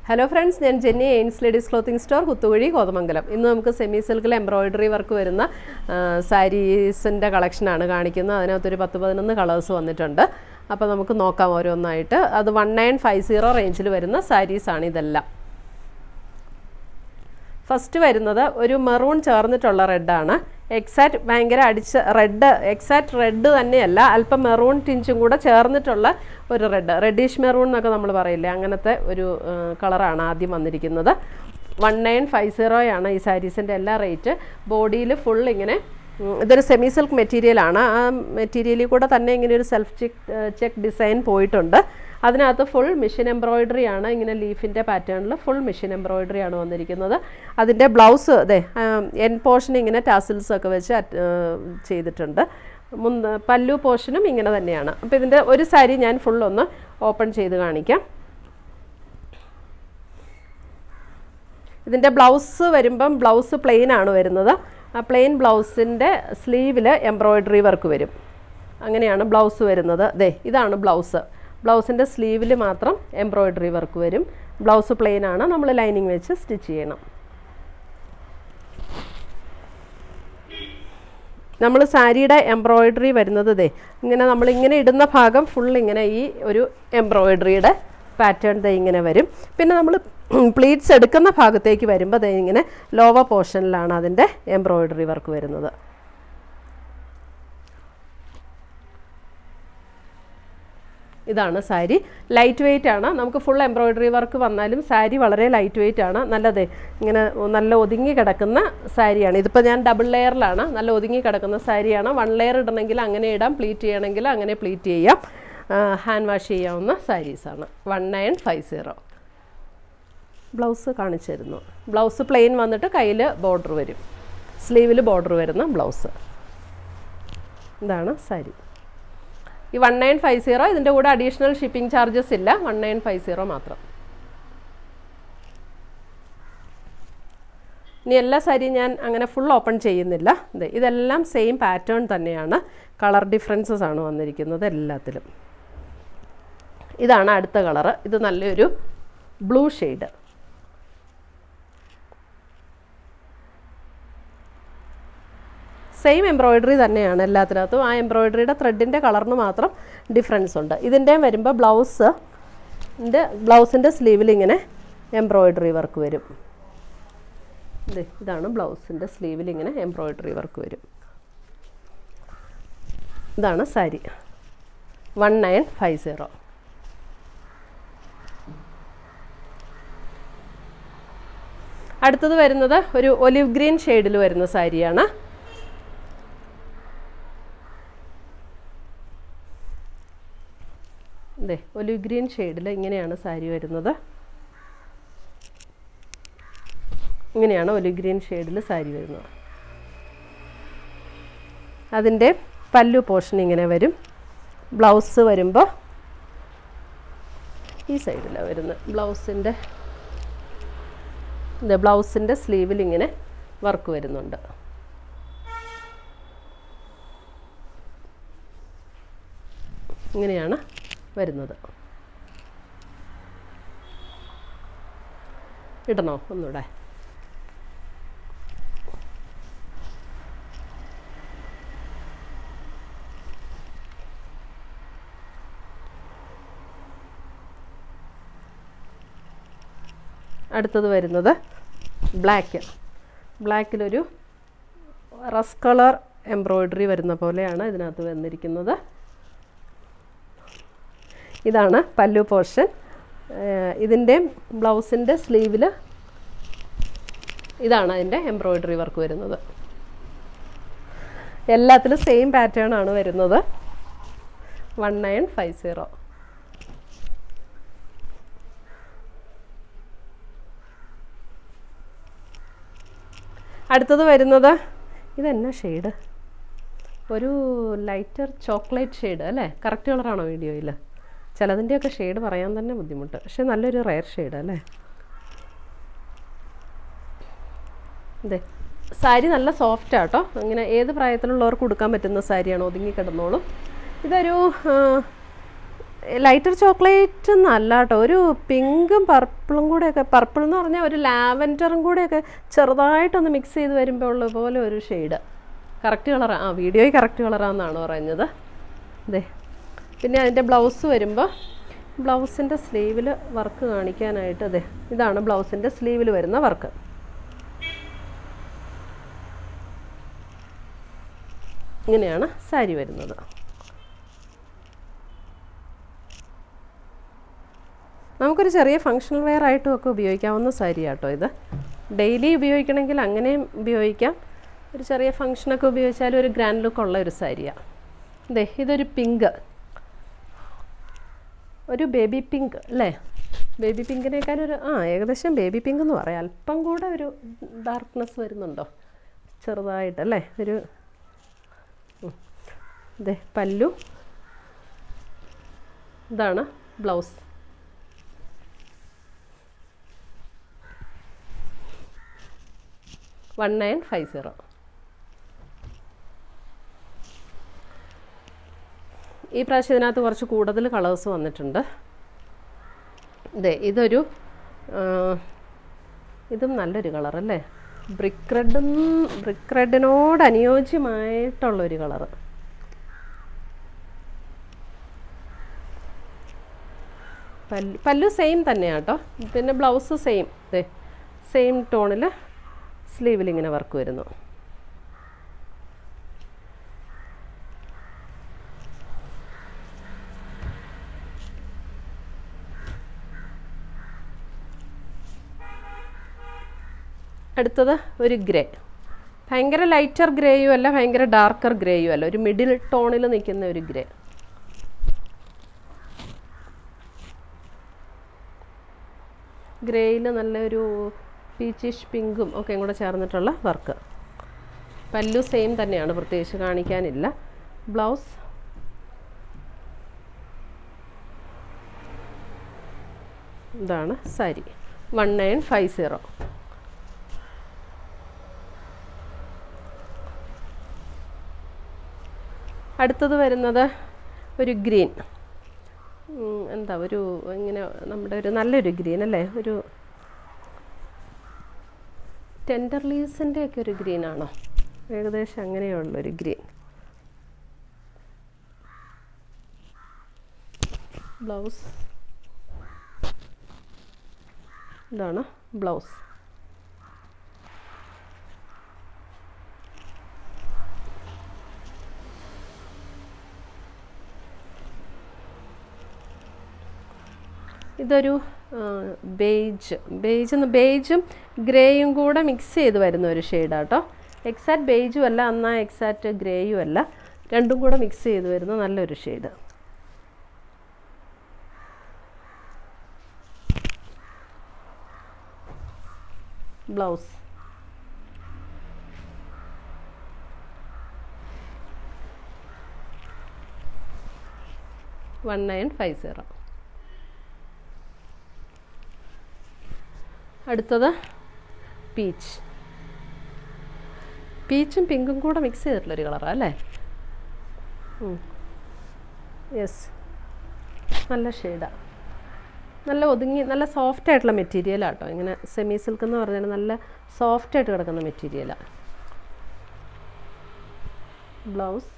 Hello friends ഞാൻ Jenny എയിൻസ് ladies clothing store Kuthukuzhy Kothamangalam ഇന്ന് നമുക്ക് സെമി സിൽക്കിൽ എംബ്രോയിഡറി വർക്ക് വരുന്ന സാരീസിൻ്റെ കളക്ഷനാണ് കാണിക്കുന്നത് അതിനകത്തൊരു പത്ത് പതിനൊന്ന് കളേഴ്സ് വന്നിട്ടുണ്ട് അപ്പോൾ നമുക്ക് നോക്കാം ഓരോന്നായിട്ട് അത് വൺ നയൻ ഫൈവ് സീറോ റേഞ്ചിൽ വരുന്ന സാരീസാണ് ഇതെല്ലാം ഫസ്റ്റ് വരുന്നത് ഒരു മെറൂൺ ചേർന്നിട്ടുള്ള റെഡാണ് എക്സാക്റ്റ് ഭയങ്കര അടിച്ച റെഡ് എക്സാക്റ്റ് റെഡ് തന്നെയല്ല അല്പം മെറൂൺ ടിഞ്ചും കൂടെ ചേർന്നിട്ടുള്ള ഒരു റെഡ് റെഡിഷ് മെറൂൺ എന്നൊക്കെ നമ്മൾ പറയില്ലേ അങ്ങനത്തെ ഒരു കളറാണ് ആദ്യം വന്നിരിക്കുന്നത് വൺ നയൻ ഫൈവ് സീറോയാണ് ഈ സാരീസിൻ്റെ എല്ലാ റേറ്റ് ബോഡിയിൽ ഫുൾ ഇങ്ങനെ ഉം, ഇതൊരു സെമി സിൽക്ക് മെറ്റീരിയലാണ് ആ മെറ്റീരിയലിൽ കൂടെ തന്നെ ഇങ്ങനെ ഒരു സെൽഫ് ചെക്ക് ചെക്ക് ഡിസൈൻ പോയിട്ടുണ്ട് അതിനകത്ത് ഫുൾ മെഷീൻ എംബ്രോയിഡറി ആണ് ഇങ്ങനെ ലീഫിൻ്റെ പാറ്റേണിൽ ഫുൾ മെഷീൻ എംബ്രോയിഡറി ആണ് വന്നിരിക്കുന്നത് അതിൻ്റെ ബ്ലൗസ് അതെ എൻ പോർഷൻ ഇങ്ങനെ ടാസിൽസ് ഒക്കെ വെച്ച് അറ്റ്- ആ, ചെയ്തിട്ടുണ്ട് മുന്ന് പല്ലു പോർഷനും ഇങ്ങനെ തന്നെയാണ് അപ്പോൾ ഇതിൻ്റെ ഒരു സാരി ഞാൻ ഫുൾ ഒന്ന് ഓപ്പൺ ചെയ്ത് കാണിക്കാം ഇതിൻ്റെ ബ്ലൗസ് വരുമ്പം ബ്ലൗസ് പ്ലെയിൻ ആണ് വരുന്നത് ആ പ്ലെയിൻ ബ്ലൗസിൻ്റെ സ്ലീവിൽ എംബ്രോയിഡറി വർക്ക് വരും അങ്ങനെയാണ് ബ്ലൗസ് വരുന്നത് ദേ ഇതാണ് ബ്ലൗസ് ബ്ലൗസിൻ്റെ സ്ലീവിൽ മാത്രം എംബ്രോയിഡറി വർക്ക് വരും ബ്ലൗസ് പ്ലെയിൻ ആണ് നമ്മൾ ലൈനിങ് വെച്ച് സ്റ്റിച്ച് ചെയ്യണം നമ്മൾ സാരിയുടെ എംബ്രോയിഡറി വരുന്നത് ദേ ഇങ്ങനെ നമ്മൾ ഇങ്ങനെ ഇടുന്ന ഭാഗം ഫുൾ ഇങ്ങനെ ഈ ഒരു എംബ്രോയിഡറിയുടെ പാറ്റേൺ ദേ ഇങ്ങനെ വരും പിന്നെ നമ്മൾ പ്ലീറ്റ്സ് എടുക്കുന്ന ഭാഗത്തേക്ക് വരുമ്പോൾ ദേ ഇങ്ങനെ ലോവർ പോർഷനിലാണ് അതിൻ്റെ എംബ്രോയിഡറി വർക്ക് വരുന്നത് ഇതാണ് സാരി ലൈറ്റ് വെയിറ്റ് ആണ് നമുക്ക് ഫുൾ എംബ്രോയിഡറി വർക്ക് വന്നാലും സാരി വളരെ ലൈറ്റ് വെയിറ്റ് ആണ് നല്ലതേ ഇങ്ങനെ നല്ല ഒതുങ്ങി കിടക്കുന്ന സാരിയാണ് ഇതിപ്പോൾ ഞാൻ ഡബിൾ ലെയറിലാണ് നല്ല ഒതുങ്ങി കിടക്കുന്ന സാരിയാണ് വൺ ലെയർ ഇടണമെങ്കിൽ അങ്ങനെ ഇടാം പ്ലീറ്റ് ചെയ്യണമെങ്കിൽ അങ്ങനെ പ്ലീറ്റ് ചെയ്യാം ഹാൻഡ് വാഷ് ചെയ്യാവുന്ന സാരീസാണ് one nine five zero blouse കാണിച്ചു തരുന്നു ബ്ലൗസ് പ്ലെയിൻ വന്നിട്ട് കയ്യിൽ ബോർഡർ വരും സ്ലീവിൽ ബോർഡർ വരുന്ന ബ്ലൗസ് ഇതാണ് സാരി ഈ വൺ നയൻ ഫൈവ് സീറോ ഇതിൻ്റെ കൂടെ അഡീഷണൽ ഷിപ്പിംഗ് ചാർജസ് ഇല്ല വൺ നയൻ ഫൈവ് സീറോ മാത്രം ഇനി എല്ലാ സാരിയും ഞാൻ അങ്ങനെ ഫുൾ ഓപ്പൺ ചെയ്യുന്നില്ല ഇത് ഇതെല്ലാം സെയിം പാറ്റേൺ തന്നെയാണ് കളർ ഡിഫറൻസസ് ആണ് വന്നിരിക്കുന്നത് എല്ലാത്തിലും ഇതാണ് അടുത്ത കളറ് ഇത് നല്ലൊരു ബ്ലൂ ഷെയ്ഡ് സെയിം എംബ്രോയിഡറി തന്നെയാണ് എല്ലാത്തിനകത്തും ആ എംബ്രോയിഡറിയുടെ ത്രെഡിൻ്റെ കളറിന് മാത്രം ഡിഫറൻസ് ഉണ്ട് ഇതിൻ്റെയും വരുമ്പോൾ ബ്ലൗസ് ബ്ലൗസിൻ്റെ സ്ലീവിൽ ഇങ്ങനെ എംബ്രോയിഡറി വർക്ക് വരും ഇത് ഇതാണ് ബ്ലൗസിൻ്റെ സ്ലീവിൽ ഇങ്ങനെ എംബ്രോയിഡറി വർക്ക് വരും ഇതാണ് sari one nine five zero അടുത്തത് വരുന്നത് ഒരു ഒലിവ് ഗ്രീൻ ഷെയ്ഡിൽ വരുന്ന സാരിയാണ് അതെ ഒലിവ് ഗ്രീൻ ഷെയ്ഡിൽ ഇങ്ങനെയാണ് സാരി വരുന്നത് ഇങ്ങനെയാണ് ഒലിവ് ഗ്രീൻ ഷെയ്ഡിൽ സാരി വരുന്നത് അതിൻ്റെ പല്ലു പോർഷൻ ഇങ്ങനെ വരും ബ്ലൗസ് വരുമ്പോൾ ഈ സൈഡിലാണ് വരുന്നത് ബ്ലൗസിൻ്റെ ഇത് ബ്ലൗസിൻ്റെ സ്ലീവിൽ ഇങ്ങനെ വർക്ക് വരുന്നുണ്ട് ഇങ്ങനെയാണ് വരുന്നത് ഇടണോ ഒന്നൂടെ അടുത്തത് വരുന്നത് ബ്ലാക്ക് ബ്ലാക്കിലൊരു റസ് കളർ എംബ്രോയിഡറി വരുന്ന പോലെയാണ് ഇതിനകത്ത് വന്നിരിക്കുന്നത് ഇതാണ് പല്ലു പോർഷൻ ഇതിൻ്റെ ബ്ലൗസിൻ്റെ സ്ലീവിൽ ഇതാണ് അതിൻ്റെ എംബ്രോയിഡറി വർക്ക് വരുന്നത് എല്ലാത്തിലും സെയിം പാറ്റേൺ ആണ് വരുന്നത് വൺ നയൻ ഫൈവ് സീറോ അടുത്തത് വരുന്നത് ഇതെന്നാ ഷെയ്ഡ് ഒരു ലൈറ്റർ ചോക്ലേറ്റ് ഷെയ്ഡ് അല്ലേ കറക്റ്റ് കളറാണോ വീഡിയോയിൽ ചിലതിൻ്റെയൊക്കെ ഷെയ്ഡ് പറയാൻ തന്നെ ബുദ്ധിമുട്ട് പക്ഷെ നല്ലൊരു റയർ ഷെയ്ഡ് അല്ലേ അതെ സാരി നല്ല സോഫ്റ്റ് ആട്ടോ അങ്ങനെ ഏത് പ്രായത്തിലുള്ളവർക്ക് കൊടുക്കാൻ പറ്റുന്ന സാരിയാണ് ഒതുങ്ങി കിടന്നോളും ഇതൊരു ലൈറ്റർ ചോക്ലേറ്റ് എന്നല്ല കേട്ടോ ഒരു പിങ്കും പർപ്പിളും കൂടെയൊക്കെ പർപ്പിൾ എന്ന് പറഞ്ഞാൽ ഒരു ലാവൻഡറും കൂടെയൊക്കെ ചെറുതായിട്ടൊന്ന് മിക്സ് ചെയ്ത് വരുമ്പോൾ ഉള്ള പോലെ ഒരു ഷെയ്ഡ് കറക്റ്റ് കളറാ ആ വീഡിയോയിൽ കറക്റ്റ് കളറാണെന്നാണ് പറയുന്നത് അതെ പിന്നെ അതിൻ്റെ ബ്ലൗസ് വരുമ്പോൾ ബ്ലൗസിൻ്റെ സ്ലീവിൽ വർക്ക് കാണിക്കാനായിട്ട് അതെ ഇതാണ് ബ്ലൗസിൻ്റെ സ്ലീവിൽ വരുന്ന വർക്ക് ഇങ്ങനെയാണ് സാരി വരുന്നത് നമുക്കൊരു ചെറിയ ഫങ്ഷണൽ വെയർ ആയിട്ടും ഒക്കെ ഉപയോഗിക്കാവുന്ന സാരി കേട്ടോ ഇത് ഡെയിലി ഉപയോഗിക്കണമെങ്കിൽ അങ്ങനെയും ഉപയോഗിക്കാം ഒരു ചെറിയ ഫങ്ഷനൊക്കെ ഉപയോഗിച്ചാൽ ഒരു ഗ്രാൻഡ് ലുക്ക് ഉള്ള ഒരു സാരിയാണ് അതെ ഇതൊരു പിങ്ക് ഒരു ബേബി പിങ്ക് അല്ലേ ബേബി പിങ്കിനേക്കാൾ ഒരു ആ ഏകദേശം ബേബി പിങ്ക് എന്ന് പറയാം അല്പം കൂടെ ഒരു ഡാർക്ക്നെസ് വരുന്നുണ്ടോ ചെറുതായിട്ട് അല്ലേ ഒരു ഉം. ദേ പല്ലു ഇതാണ് blouse one nine five zero ഈ പ്രാവശ്യം ഇതിനകത്ത് കുറച്ച് കൂടുതൽ കളേഴ്സ് വന്നിട്ടുണ്ട് ഇതേ ഇതൊരു ആ, ഇതും നല്ലൊരു കളർ അല്ലേ ബ്രിക്ക് റെഡും ബ്രിക്ക് റെഡിനോട് അനുയോജ്യമായിട്ടുള്ളൊരു കളറ് പല്ലു പല്ലു സെയിം തന്നെയാണ് കേട്ടോ പിന്നെ ബ്ലൗസ് സെയിം ദേ സെയിം ടോണിൽ സ്ലീവിൽ ഇങ്ങനെ വർക്ക് വരുന്നു അടുത്തത് ഒരു ഗ്രേ ഭയങ്കര ലൈറ്റർ ഗ്രേയും അല്ല ഭയങ്കര ഡാർക്കർ ഗ്രേയും അല്ല ഒരു മിഡിൽ ടോണിൽ നിൽക്കുന്ന ഒരു ഗ്രേ ഗ്രേയിൽ നല്ലൊരു പീച്ചിഷ് പിങ്കും ഒക്കെ കൂടെ ചേർന്നിട്ടുള്ള വർക്ക് പല്ലു സെയിം തന്നെയാണ് പ്രത്യേകിച്ച് കാണിക്കാനില്ല ബ്ലൗസ് ഇതാണ് sari one nine five zero അടുത്തത് വരുന്നത് ഒരു ഗ്രീൻ ഉം, എന്താ ഒരു ഇങ്ങനെ നമ്മുടെ ഒരു നല്ലൊരു ഗ്രീൻ അല്ലേ ഒരു ടെൻഡർ ലീവ്സിൻ്റെ ഒക്കെ ഒരു ഗ്രീൻ ആണോ ഏകദേശം അങ്ങനെയുള്ളൊരു ഗ്രീൻ ബ്ലൗസ് ഇതാണ് ബ്ലൗസ് ഇതൊരു ബേജ് ബേജ് എന്ന് ബേജും ഗ്രേയും കൂടെ മിക്സ് ചെയ്ത് വരുന്ന ഒരു ഷെയ്ഡാണ് കേട്ടോ എക്സാക്ട് ബേജും അല്ല എന്നാൽ എക്സാക്റ്റ് ഗ്രേയും അല്ല രണ്ടും കൂടെ മിക്സ് ചെയ്ത് വരുന്ന നല്ലൊരു shade blouse one nine five zero അടുത്തത് പീച്ച് പീച്ചും പിങ്കും കൂടെ മിക്സ് ചെയ്തിട്ടുള്ളൊരു കളറാണ് അല്ലേ യെസ് നല്ല ഷെയ്ഡാണ് നല്ല ഒതുങ്ങി നല്ല സോഫ്റ്റ് ആയിട്ടുള്ള മെറ്റീരിയലാണ് കേട്ടോ ഇങ്ങനെ സെമി സിൽക്ക് എന്ന് പറഞ്ഞാൽ നല്ല സോഫ്റ്റ് ആയിട്ട് കിടക്കുന്ന മെറ്റീരിയലാണ് ബ്ലൗസ്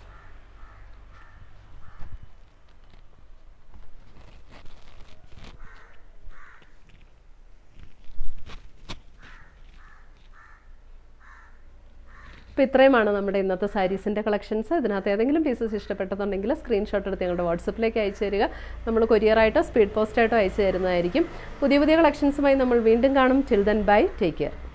അപ്പോൾ ഇത്രയുമാണ് നമ്മുടെ ഇന്നത്തെ സാരീസിൻ്റെ കളക്ഷൻസ് ഇതിനകത്ത് ഏതെങ്കിലും പീസസ് ഇഷ്ടപ്പെട്ടതുണ്ടെങ്കിൽ സ്ക്രീൻഷോട്ട് എടുത്ത് ഞങ്ങളുടെ വാട്സപ്പിലേക്ക് അയച്ചു തരിക നമ്മൾ കൊറിയറായിട്ടോ സ്പീഡ് പോസ്റ്റായിട്ടോ അയച്ചു തരുന്നതായിരിക്കും പുതിയ പുതിയ കളക്ഷൻസുമായി നമ്മൾ വീണ്ടും കാണും till then bye take care